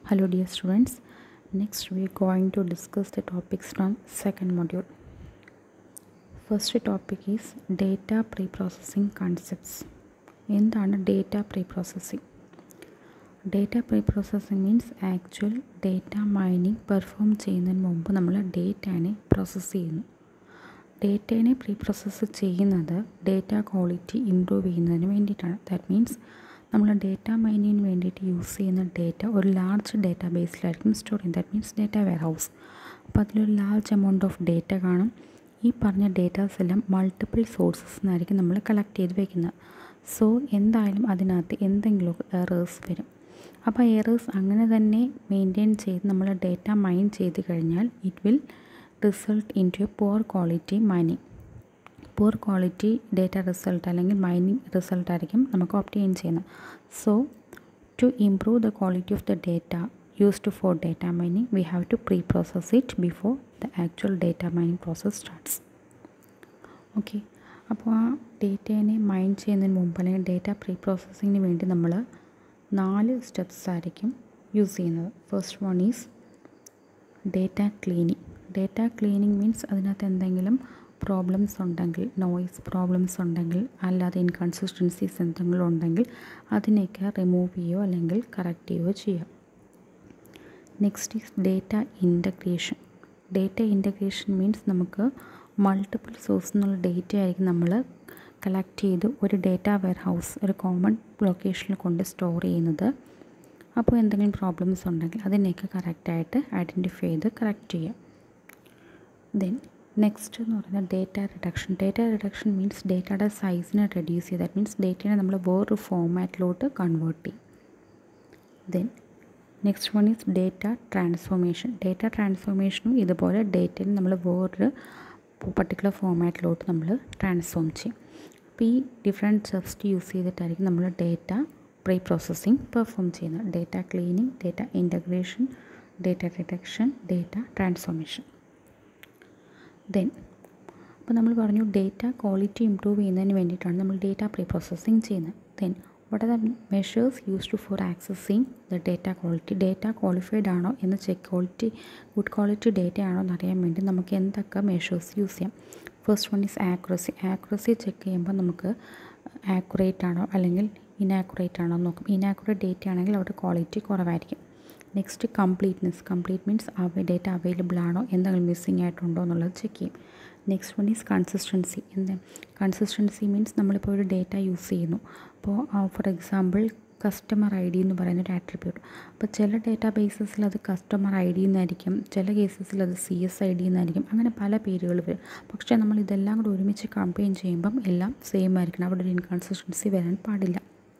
Hello dear students. Next we are going to discuss the topics from second module. First topic is data pre-processing concepts. എന്താണ് data pre processing data pre processing means actual data mining perform ചെയ്യുന്നതിന് മുമ്പ് നമ്മൾ ഡേറ്റാനെ process ചെയ്യുന്നു ഡേറ്റേനെ pre process ചെയ്യുന്നത് data quality improve ചെയ്യുന്നതിന് വേണ്ടിയിട്ടാണ് ദാറ്റ് മീൻസ് നമ്മൾ ഡേറ്റ മൈനിങ്ങിന് വേണ്ടിയിട്ട് യൂസ് ചെയ്യുന്ന ഡേറ്റ ഒരു ലാർജ് ഡേറ്റാ ബേസിലായിരിക്കും സ്റ്റോർ ചെയ്യുന്നത് that means data warehouse അപ്പോൾ അതിലൊരു ലാർജ് എമൗണ്ട് ഓഫ് ഡേറ്റ കാണും ഈ പറഞ്ഞ ഡേറ്റാസ് എല്ലാം മൾട്ടിപ്പിൾ സോഴ്സസ് നിന്നായിരിക്കും നമ്മൾ കളക്ട് ചെയ്ത് വെക്കുന്നത് സോ എന്തായാലും അതിനകത്ത് എന്തെങ്കിലും എറേഴ്സ് വരും അപ്പോൾ എറേഴ്സ് അങ്ങനെ തന്നെ മെയിൻറ്റെയിൻ ചെയ്ത് നമ്മൾ ഡേറ്റ മൈൻ ചെയ്ത് കഴിഞ്ഞാൽ it will result in to a poor quality mining poor quality data result അല്ലെങ്കിൽ മൈനിങ് റിസൾട്ട് ആയിരിക്കും നമുക്ക് ഒപ്റ്റെയിൻ ചെയ്യുന്നത് so to improve the quality of the data used for data mining we have to pre process it before the actual data mining process starts okay അപ്പോൾ ആ ഡേറ്റേനെ mine ചെയ്യുന്നതിന് മുമ്പ് അല്ലെങ്കിൽ data pre പ്രോസസ്സിങ്ങിന് വേണ്ടി നമ്മൾ നാല് സ്റ്റെപ്സ് ആയിരിക്കും യൂസ് ചെയ്യുന്നത് first one is data cleaning data cleaning means അതിനകത്ത് എന്തെങ്കിലും പ്രോബ്ലംസ് ഉണ്ടെങ്കിൽ നോയ്സ് പ്രോബ്ലംസ് ഉണ്ടെങ്കിൽ അല്ലാതെ ഇൻകൺസിസ്റ്റൻസീസ് എന്തെങ്കിലും ഉണ്ടെങ്കിൽ അതിനെയൊക്കെ റിമൂവ് ചെയ്യുകയോ അല്ലെങ്കിൽ കറക്റ്റ് ചെയ്യുകയോ ചെയ്യാം next is data integration data integration means നമുക്ക് മൾട്ടിപ്പിൾ സോഴ്സിൽ നിന്നുള്ള ഡേറ്റ ആയിരിക്കും നമ്മൾ കളക്ട് ചെയ്ത് ഒരു ഡേറ്റ വെയർ ഹൗസ് ഒരു കോമൺ ലൊക്കേഷനിൽ കൊണ്ട് സ്റ്റോർ ചെയ്യുന്നത് അപ്പോൾ എന്തെങ്കിലും പ്രോബ്ലംസ് ഉണ്ടെങ്കിൽ അതിനെയൊക്കെ കറക്റ്റായിട്ട് ഐഡൻറ്റിഫൈ ചെയ്ത് കറക്റ്റ് ചെയ്യാം ദെൻ നെക്സ്റ്റ് എന്ന് പറയുന്നത് data reduction data reduction means ഡേറ്റയുടെ സൈസിനെ റെഡ്യൂസ് ചെയ്യുക ദാറ്റ് മീൻസ് ഡേറ്റയെ നമ്മൾ വേറൊരു ഫോമാറ്റിലോട്ട് കൺവേർട്ട് ചെയ്യും then next one is data transformation data ട്രാൻസ്ഫോർമേഷനും ഇതുപോലെ ഡേറ്റയിൽ നമ്മൾ വേറൊരു പർട്ടിക്കുലർ ഫോമാറ്റിലോട്ട് നമ്മൾ ട്രാൻസ്ഫോം ചെയ്യും അപ്പോൾ ഈ ഡിഫറെൻറ്റ് സ്റ്റെപ്സ് യൂസ് ചെയ്തിട്ടായിരിക്കും നമ്മൾ ഡേറ്റ പ്രീ പ്രോസസ്സിങ് പെർഫോം ചെയ്യുന്നത് data cleaning data integration data reduction data transformation then അപ്പോൾ നമ്മൾ പറഞ്ഞു ഡേറ്റ ക്വാളിറ്റി ഇമ്പ്രൂവ് ചെയ്യുന്നതിന് വേണ്ടിയിട്ടാണ് നമ്മൾ ഡേറ്റ പ്രീ പ്രോസസ്സിങ് ചെയ്യുന്നത് then what are the measures used for accessing the data quality data qualified ആണോ എന്ന് check quality good quality data ആണോ എന്നറിയാൻ വേണ്ടി നമുക്ക് എന്തൊക്കെ മെഷേഴ്സ് യൂസ് ചെയ്യാം first one is accuracy accuracy check ചെയ്യുമ്പോൾ നമുക്ക് ആക്യുറേറ്റ് ആണോ അല്ലെങ്കിൽ ഇനാക്യുറേറ്റ് ആണോ എന്ന് നോക്കും ഇനാക്യുറേറ്റ് ഡേറ്റ ആണെങ്കിൽ അവിടെ ക്വാളിറ്റി കുറവായിരിക്കും നെക്സ്റ്റ് കംപ്ലീറ്റ്നെസ് കംപ്ലീറ്റ് മീൻസ് അവ ഡേറ്റ അവൈലബിൾ ആണോ എന്തെങ്കിലും മിസ്സിങ് ആയിട്ടുണ്ടോ എന്നുള്ളത് ചെക്ക് ചെയ്യും നെക്സ്റ്റ് വൺ ഈസ് കൺസിസ്റ്റൻസി എന്താ കൺസിസ്റ്റൻസി മീൻസ് നമ്മളിപ്പോൾ ഒരു ഡേറ്റ യൂസ് ചെയ്യുന്നു അപ്പോൾ for example customer I D എന്ന് പറയുന്ന ഒരു ആട്രിബ്യൂട്ട് അപ്പോൾ ചില ഡേറ്റാ ബേസസിൽ അത് കസ്റ്റമർ ഐ ഡി എന്നായിരിക്കും ചില കേസസിൽ അത് സി എസ് ഐ ഡി എന്നായിരിക്കും അങ്ങനെ പല പേരുകൾ വരും പക്ഷേ നമ്മൾ ഇതെല്ലാം കൂടെ ഒരുമിച്ച് കമ്പയിൻ ചെയ്യുമ്പം എല്ലാം സെയിം ആയിരിക്കണം അവിടെ ഒരു ഇൻകൺസിസ്റ്റൻസി വരാൻ പാടില്ല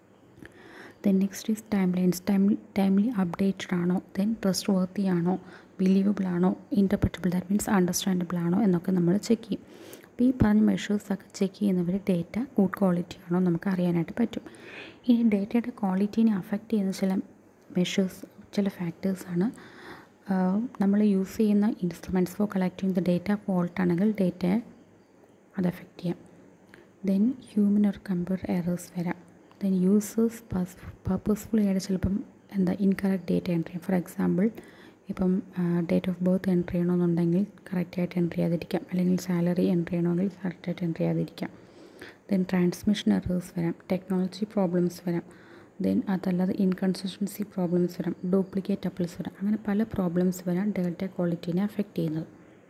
then next is timeliness time timely updated ആണോ ദെൻ ട്രസ്റ്റ് വർത്തി ആണോ ബിലീവബിൾ ആണോ ഇൻ്റർപ്രറ്റബിൾ ദാറ്റ് മീൻസ് അണ്ടർസ്റ്റാൻഡബിൾ ആണോ എന്നൊക്കെ നമ്മൾ ചെക്ക് ചെയ്യും അപ്പോൾ ഈ പറഞ്ഞ മെഷേഴ്സൊക്കെ ചെക്ക് ചെയ്യുന്നവർ ഡേറ്റ ഗുഡ് ക്വാളിറ്റി ആണോ നമുക്ക് അറിയാനായിട്ട് പറ്റും ഇനി ഡേറ്റയുടെ ക്വാളിറ്റീനെ അഫക്റ്റ് ചെയ്യുന്ന ചില മെഷേഴ്സ് ചില ഫാക്ടേഴ്സാണ് നമ്മൾ യൂസ് ചെയ്യുന്ന instruments for collecting the data fault ആണെങ്കിൽ ഡേറ്റയെ അത് എഫക്റ്റ് ചെയ്യാം then human or computer errors വരാം ദെൻ യൂസേഴ്സ് പർപ്പസ്ഫുള്ളി ആയിട്ട് ചിലപ്പം എന്താ ഇൻകറക്റ്റ് ഡേറ്റ എൻട്രി ചെയ്യാം ഫോർ എക്സാമ്പിൾ ഇപ്പം ഡേറ്റ് ഓഫ് ബർത്ത് എൻട്രി ചെയ്യണമെന്നുണ്ടെങ്കിൽ കറക്റ്റായിട്ട് എൻട്രി ചെയ്യാതിരിക്കാം അല്ലെങ്കിൽ സാലറി എൻട്രി ചെയ്യണമെങ്കിൽ കറക്റ്റായിട്ട് എൻട്രി ചെയ്യാതിരിക്കാം ദെൻ ട്രാൻസ്മിഷൻ എറേഴ്സ് വരാം ടെക്നോളജി പ്രോബ്ലംസ് വരാം ദെൻ അതല്ലാതെ ഇൻകൺസിസ്റ്റൻസി പ്രോബ്ലംസ് വരാം ഡ്യൂപ്ലിക്കേറ്റ് അപ്പിൾസ് വരാം അങ്ങനെ പല പ്രോബ്ലംസ് വരാം ഡേറ്റ ക്വാളിറ്റീനെ അഫക്റ്റ് ചെയ്യുന്നത്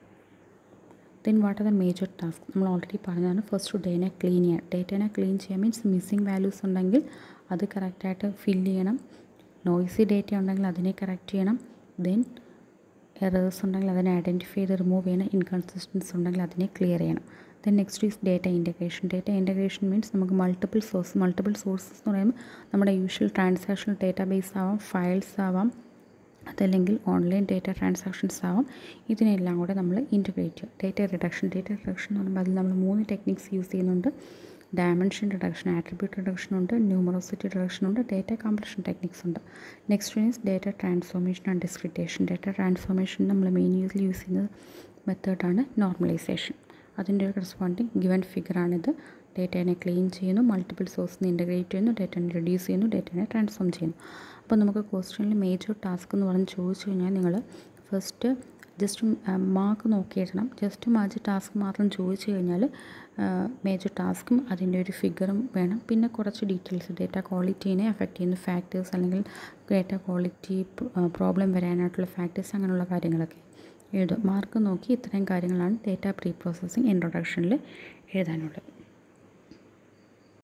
then what are the major task നമ്മൾ ഓൾറെഡി പറഞ്ഞതാണ് ഫസ്റ്റ് ഡേനെ ക്ലീൻ ചെയ്യാൻ ഡേറ്റനെ ക്ലീൻ ചെയ്യാൻ മീൻസ് മിസ്സിങ് വാല്യൂസ് ഉണ്ടെങ്കിൽ അത് കറക്റ്റായിട്ട് ഫില്ല് ചെയ്യണം നോയ്സി ഡേറ്റ ഉണ്ടെങ്കിൽ അതിനെ കറക്റ്റ് ചെയ്യണം ദെൻ എറേഴ്സ് ഉണ്ടെങ്കിൽ അതിനെ ഐഡൻറ്റിഫൈ ചെയ്ത് റിമൂവ് ചെയ്യണം ഇൻകൺസിസ്റ്റൻസ് ഉണ്ടെങ്കിൽ അതിനെ ക്ലിയർ ചെയ്യണം then next is data integration data integration means നമുക്ക് മൾട്ടിപ്പിൾ സോഴ്സ് മൾട്ടിപ്പിൾ സോഴ്സസ് എന്ന് പറയുമ്പോൾ നമ്മുടെ യൂഷ്വൽ ട്രാൻസാക്ഷണൽ ഡേറ്റാ ബേസ് ആവാം ഫയൽസ് ആവാം അതല്ലെങ്കിൽ ഓൺലൈൻ ഡേറ്റ ട്രാൻസാക്ഷൻസ് ആവാം ഇതിനെല്ലാം കൂടെ നമ്മൾ ഇൻറ്റഗ്രേറ്റ് ചെയ്യും ഡേറ്റ റിഡക്ഷൻ ഡേറ്റ റിഡക്ഷൻ എന്ന് പറയുമ്പോൾ അതിൽ നമ്മൾ മൂന്ന് ടെക്നിക്സ് യൂസ് ചെയ്യുന്നുണ്ട് ഡയമെൻഷൻ റിഡക്ഷൻ ആട്രിബ്യൂട്ട് റിഡക്ഷൻ ഉണ്ട് ന്യൂമറോസിറ്റി റിഡക്ഷൻ ഉണ്ട് ഡേറ്റ കംപ്ലഷൻ ടെക്നിക്സ് ഉണ്ട് next one is data transformation and discretization data transformation നമ്മൾ മെയിൻ യൂസിൽ യൂസ് ചെയ്യുന്ന മെത്തേഡാണ് നോർമലൈസേഷൻ അതിൻ്റെ ഒരു കറസ്പോണ്ടിങ് ഗിവൻ ഫിഗറാണിത് ഡേറ്റേനെ ക്ലീൻ ചെയ്യുന്നു മൾട്ടിപ്പിൾ സോഴ്സിൽ നിന്ന് ഇൻ്റഗ്രേറ്റ് ചെയ്യുന്നു ഡേറ്റനെ റെഡ്യൂസ് ചെയ്യുന്നു ഡേറ്റനെ ട്രാൻസ്ഫോം ചെയ്യുന്നു അപ്പോൾ നമുക്ക് ക്വസ്റ്റ്യനിൽ മേജർ ടാസ്ക് എന്ന് പറഞ്ഞ് ചോദിച്ചു കഴിഞ്ഞാൽ നിങ്ങൾ ഫസ്റ്റ് ജസ്റ്റ് മാർക്ക് നോക്കി എഴുതണം ജസ്റ്റ് മാച്ച് ടാസ്ക് മാത്രം ചോദിച്ചു കഴിഞ്ഞാൽ മേജർ ടാസ്കും അതിൻ്റെ ഒരു ഫിഗറും വേണം പിന്നെ കുറച്ച് ഡീറ്റെയിൽസ് ഡേറ്റ ക്വാളിറ്റീനെ എഫക്റ്റ് ചെയ്യുന്ന ഫാക്ടേഴ്സ് അല്ലെങ്കിൽ ഡേറ്റ ക്വാളിറ്റി പ്രോബ്ലം വരാനായിട്ടുള്ള ഫാക്ടേഴ്സ് അങ്ങനെയുള്ള കാര്യങ്ങളൊക്കെ എഴുതും മാർക്ക് നോക്കി ഇത്രയും കാര്യങ്ങളാണ് ഡേറ്റ പ്രീ പ്രോസസ്സിങ് ഇൻട്രൊഡക്ഷനിൽ എഴുതാനുള്ളത്